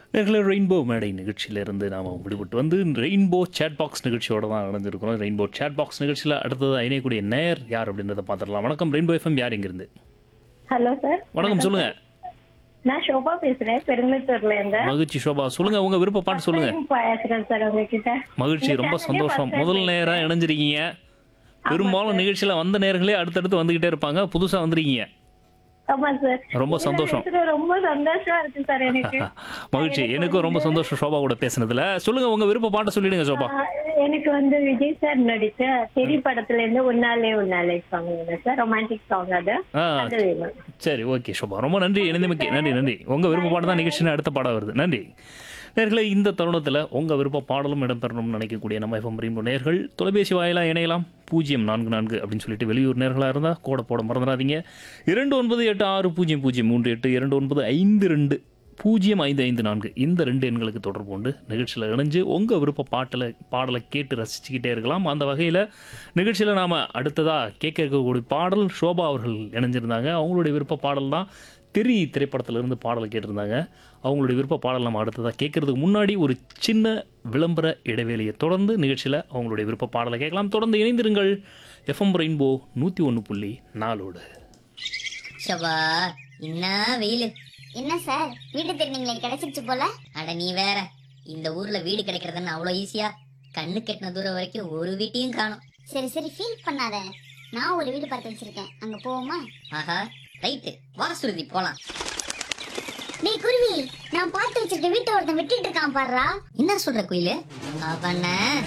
நேர்களை ரெயின்போ மேடை நிகழ்ச்சியிலிருந்து நாம் விடுபட்டு வந்து ரெயின்போ சேட் பாக்ஸ் நிகழ்ச்சியோட தான் இணைஞ்சிருக்கிறோம் ரெயின்போ சேட் பாக்ஸ் நிகழ்ச்சியில் அடுத்தது இணையக்கூடிய நேர் யார் அப்படின்றத பார்த்துடலாம் வணக்கம் ரெயின்போ எஃப்எம் யார் இங்கிருந்து ஹலோ சார் வணக்கம் சொல்லுங்க நான் ஷோபா பேசுறேன் பெருங்குளத்தூர்ல இருந்து மகிழ்ச்சி சோபா சொல்லுங்க உங்க விருப்ப பாட்டு சொல்லுங்க பேசுறேன் சார் உங்ககிட்ட மகிழ்ச்சி ரொம்ப சந்தோஷம் முதல் நேரம் இணைஞ்சிருக்கீங்க பெரும்பாலும் நிகழ்ச்சியில் வந்த நேர்களே அடுத்தடுத்து வந்துகிட்டே இருப்பாங்க புதுசாக வந்திருக்கீங்க ஆமா சார் ரொம்ப சந்தோஷம். பேசுறது ரொம்ப சந்தோஷமா இருக்கு சார் எனக்கு மகிழ்ச்சி எனக்கும் ரொம்ப சந்தோஷம் சோபா கூட பேசுனதுல சொல்லுங்க உங்க விருப்ப பாட்டை சொல்லிடுங்க சோபா ஆஹ், எனக்கு வந்து விஜய் சார் நடிச்ச தெரி படத்துல இருந்து உன்னாலே உன்னாலே சாங் வேணும் சார் ரொமான்டிக் சாங் அது ஆ அது வேணும் சரி ஓகே சோபா ரொம்ப நன்றி இணைந்தமைக்கு நன்றி நன்றி உங்கள் விருப்ப பாடம் தான் நிகழ்ச்சியில் அடுத்த பாடம் வருது நன்றி நேர்களே இந்த தருணத்தில் உங்கள் விருப்ப பாடலும் இடம்பெறணும்னு நினைக்கக்கூடிய நம்ம எஃப்எம் ரெயின்போ நேர்கள் தொலைபேசி வாயிலாக இணையலாம் பூஜ்ஜியம் நான்கு நான்கு அப்படின்னு சொல்லிட்டு வெளியூர் நேர்களாக இருந்தால் கோட போட மறந்துடாதீங்க இரண்டு ஒன்பது எட்டு ஆறு பூஜ்ஜியம் பூஜ்ஜியம் மூன்று எட்டு இரண்டு ஒன்பது ஐந்து ரெண்டு பூஜ்ஜியம் ஐந்து ஐந்து நான்கு இந்த ரெண்டு எண்களுக்கு தொடர்பு கொண்டு நிகழ்ச்சியில் இணைஞ்சு உங்கள் விருப்ப பாட்டில் பாடலை கேட்டு ரசிச்சுக்கிட்டே இருக்கலாம் அந்த வகையில் நிகழ்ச்சியில் நாம் அடுத்ததாக கேட்க இருக்கக்கூடிய பாடல் ஷோபா அவர்கள் இணைஞ்சிருந்தாங்க அவங்களுடைய விருப்ப பாடல் தான் தெரி திரைப்படத்திலிருந்து பாடல் கேட்டிருந்தாங்க அவங்களுடைய விருப்ப பாடல் நம்ம அடுத்ததாக கேட்கறதுக்கு முன்னாடி ஒரு சின்ன விளம்பர இடைவேளையை தொடர்ந்து நிகழ்ச்சியில் அவங்களுடைய விருப்ப பாடலை கேட்கலாம் தொடர்ந்து இணைந்திருங்கள் எஃப்எம் ரெயின்போ நூற்றி ஒன்று புள்ளி நாலோடு ஷபா என்ன வெயிலு என்ன சார் வீடு திருநீங்களே கிடைச்சிருச்சு போல அட நீ வேற இந்த ஊர்ல வீடு கிடைக்கிறதுன்னு அவ்வளோ ஈஸியா கண்ணு கெட்டின தூரம் வரைக்கும் ஒரு வீட்டையும் காணும் சரி சரி ஃபீல் பண்ணாத நான் ஒரு வீடு பார்த்து வச்சிருக்கேன் அங்க போவோமா ஆஹா ரைட்டு வா சுருதி போலாம் டேய் குருவி நான் பார்த்து வச்சிருக்க வீட்டை ஒருத்தன் விட்டுட்டு இருக்கான் பாருடா என்ன சொல்ற குயிலு அவன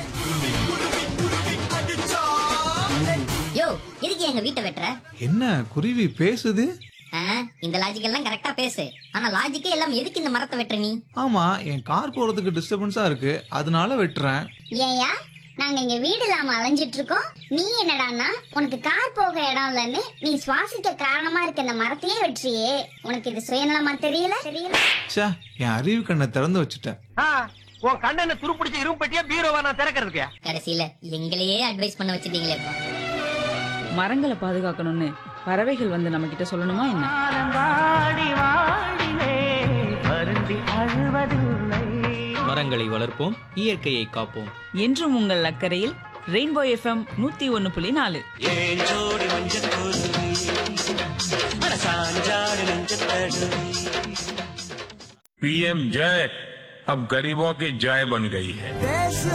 யோ எதுக்கு எங்க வீட்டை வெட்டுற என்ன குருவி பேசுது ஆ, இந்த லாஜிக் எல்லாம் கரெக்டா பேசு ஆனா லாஜிக்கே எல்லாம் எதுக்கு இந்த மரத்தை வெட்டுற நீ ஆமா என் கார் போறதுக்கு டிஸ்டர்பன்ஸா இருக்கு அதனால வெட்டுறேன் ஏயா நாங்க இங்க வீடு இல்லாம அலைஞ்சிட்டு இருக்கோம் நீ என்னடான்னா உனக்கு கார் போக இடம் இல்லைன்னு நீ சுவாசிக்க காரணமா இருக்க இந்த மரத்தையே வெற்றியே உனக்கு இது சுயநலமா தெரியல தெரியல ச்சே என் அறிவு கண்ணை திறந்து வச்சுட்டேன் ஆ, உன் கண்ணனை துருப்பிடிச்ச இரும்பட்டியா பீரோவா நான் திறக்கிறதுக்கு கடைசியில எங்களையே அட்வைஸ் பண்ண வச்சிட்டீங்களே மரங்களை பாதுகாக்கணும்னு பறவைகள் வந்து நம்ம கிட்ட சொல்லணுமா என்ன வாடி வாடிலே வருந்தி அழுவதில்லை மரங்களை வளர்ப்போம் இயற்கையை காப்போம் என்றும் உங்கள் அக்கறையில் ரெயின்போ எஃப்எம் நூத்தி ஒன்னு புள்ளி நாலு पीएम जय अब गरीबों की जय बन गई है